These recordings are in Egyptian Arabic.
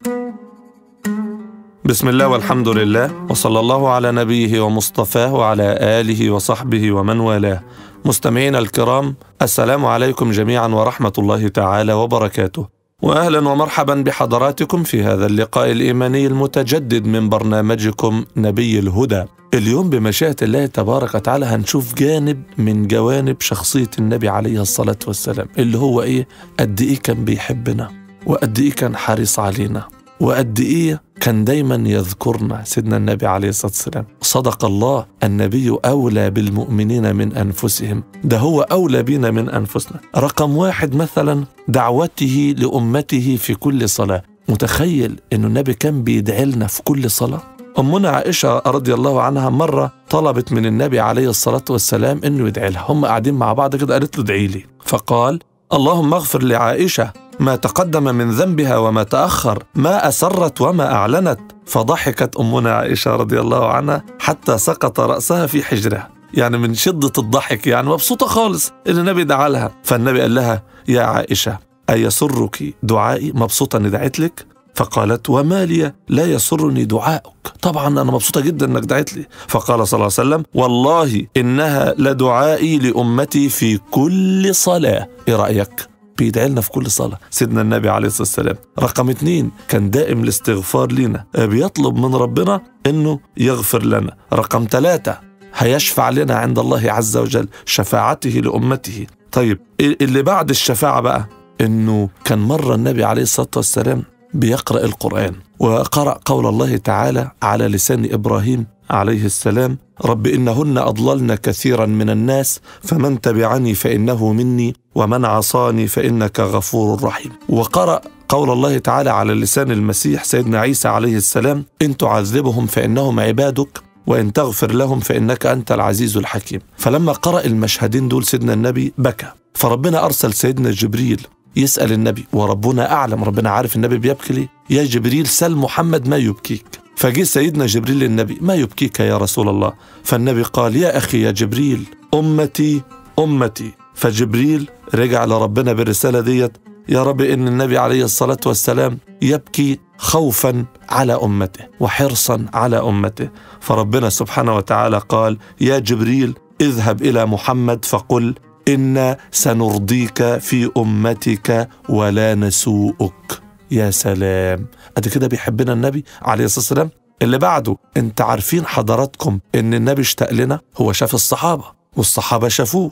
بسم الله والحمد لله وصلى الله على نبيه ومصطفاه وعلى آله وصحبه ومن والاه مستمعينا الكرام السلام عليكم جميعا ورحمة الله تعالى وبركاته واهلا ومرحبا بحضراتكم في هذا اللقاء الايماني المتجدد من برنامجكم نبي الهدى. اليوم بمشيئه الله تبارك وتعالى هنشوف جانب من جوانب شخصيه النبي عليه الصلاه والسلام اللي هو ايه؟ قد ايه كان بيحبنا وقد ايه كان حريص علينا وقد ايه كان دايما يذكرنا سيدنا النبي عليه الصلاه والسلام صدق الله النبي اولى بالمؤمنين من انفسهم ده هو اولى بنا من انفسنا رقم واحد مثلا دعوته لامته في كل صلاه متخيل انه النبي كان بيدعي لنا في كل صلاه أمنا عائشة رضي الله عنها مرة طلبت من النبي عليه الصلاة والسلام إنه يدعي لها هم قاعدين مع بعض كده قالت له ادعي لي فقال اللهم اغفر لعائشة ما تقدم من ذنبها وما تأخر ما أسرت وما أعلنت فضحكت أمنا عائشة رضي الله عنها حتى سقط رأسها في حجرها يعني من شدة الضحك يعني مبسوطة خالص إن النبي دعا لها فالنبي قال لها يا عائشة أيسرك دعائي مبسوطة إني دعيت لك فقالت وما لي لا يسرني دعاؤك طبعا أنا مبسوطة جدا أنك دعيت لي فقال صلى الله عليه وسلم والله إنها لدعائي لأمتي في كل صلاة إيه رأيك؟ بيدعي لنا في كل صلاة سيدنا النبي عليه الصلاة والسلام رقم اتنين كان دائم الاستغفار لنا بيطلب من ربنا انه يغفر لنا رقم ثلاثة هيشفع لنا عند الله عز وجل شفاعته لأمته طيب اللي بعد الشفاعة بقى انه كان مرة النبي عليه الصلاة والسلام بيقرأ القرآن وقرأ قول الله تعالى على لسان إبراهيم عليه السلام رب إنهن أضللن كثيرا من الناس فمن تبعني فإنه مني ومن عصاني فإنك غفور رحيم وقرأ قول الله تعالى على لسان المسيح سيدنا عيسى عليه السلام إن تعذبهم فإنهم عبادك وإن تغفر لهم فإنك أنت العزيز الحكيم فلما قرأ المشهدين دول سيدنا النبي بكى فربنا أرسل سيدنا جبريل يسأل النبي وربنا أعلم ربنا عارف النبي بيبكي ليه يا جبريل سل محمد ما يبكيك فجه سيدنا جبريل للنبي ما يبكيك يا رسول الله فالنبي قال يا أخي يا جبريل أمتي أمتي فجبريل رجع لربنا بالرسالة ديت يا رب إن النبي عليه الصلاة والسلام يبكي خوفا على أمته وحرصا على أمته فربنا سبحانه وتعالى قال يا جبريل اذهب إلى محمد فقل إنا سنرضيك في أمتك ولا نسوءك يا سلام ادي كده بيحبنا النبي عليه الصلاه والسلام اللي بعده انت عارفين حضراتكم ان النبي اشتاق لنا هو شاف الصحابه والصحابه شافوه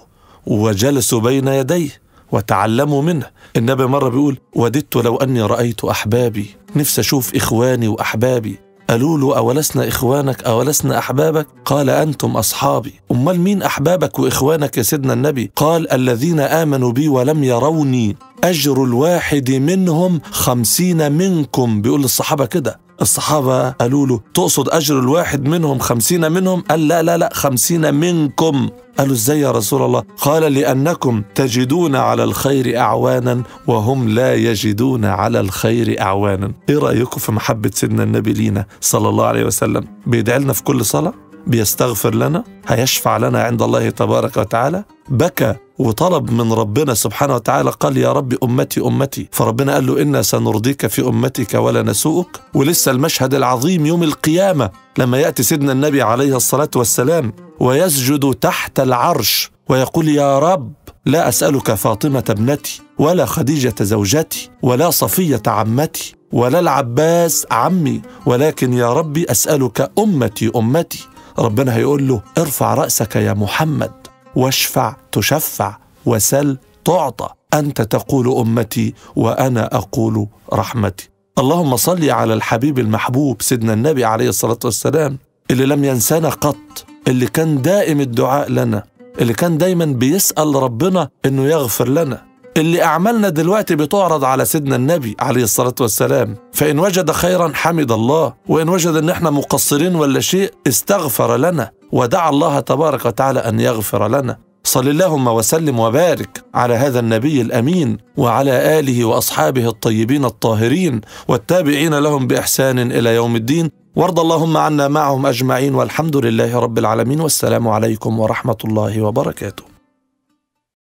وجلسوا بين يديه وتعلموا منه النبي مره بيقول وددت لو اني رايت احبابي نفسي اشوف اخواني واحبابي قالوا له أولسنا إخوانك أولسنا أحبابك قال أنتم أصحابي أمال مين أحبابك وإخوانك يا سيدنا النبي قال الذين آمنوا بي ولم يروني أجر الواحد منهم خمسين منكم بيقول للصحابة كده الصحابة قالوا له تقصد أجر الواحد منهم خمسين منهم قال لا لا لا خمسين منكم قالوا ازاي يا رسول الله قال لأنكم تجدون على الخير أعوانا وهم لا يجدون على الخير أعوانا ايه رأيكم في محبة سيدنا النبي لينا صلى الله عليه وسلم بيدعي لنا في كل صلاة بيستغفر لنا هيشفع لنا عند الله تبارك وتعالى بكى وطلب من ربنا سبحانه وتعالى قال يا رب أمتي أمتي فربنا قال له إنا سنرضيك في أمتك ولا نسوءك ولسه المشهد العظيم يوم القيامة لما يأتي سيدنا النبي عليه الصلاة والسلام ويسجد تحت العرش ويقول يا رب لا أسألك فاطمة ابنتي ولا خديجة زوجتي ولا صفية عمتي ولا العباس عمي ولكن يا ربي أسألك أمتي أمتي ربنا هيقول له ارفع رأسك يا محمد واشفع تشفع وسل تعطى أنت تقول أمتي وأنا أقول رحمتي اللهم صل على الحبيب المحبوب سيدنا النبي عليه الصلاة والسلام اللي لم ينسانا قط اللي كان دائم الدعاء لنا اللي كان دايما بيسأل ربنا انه يغفر لنا اللي أعمالنا دلوقتي بتعرض على سيدنا النبي عليه الصلاة والسلام فإن وجد خيرا حمد الله وإن وجد أن احنا مقصرين ولا شيء استغفر لنا ودعا الله تبارك وتعالى أن يغفر لنا صل اللهم وسلم وبارك على هذا النبي الامين وعلى اله واصحابه الطيبين الطاهرين والتابعين لهم باحسان الى يوم الدين وارض اللهم عنا معهم اجمعين والحمد لله رب العالمين والسلام عليكم ورحمه الله وبركاته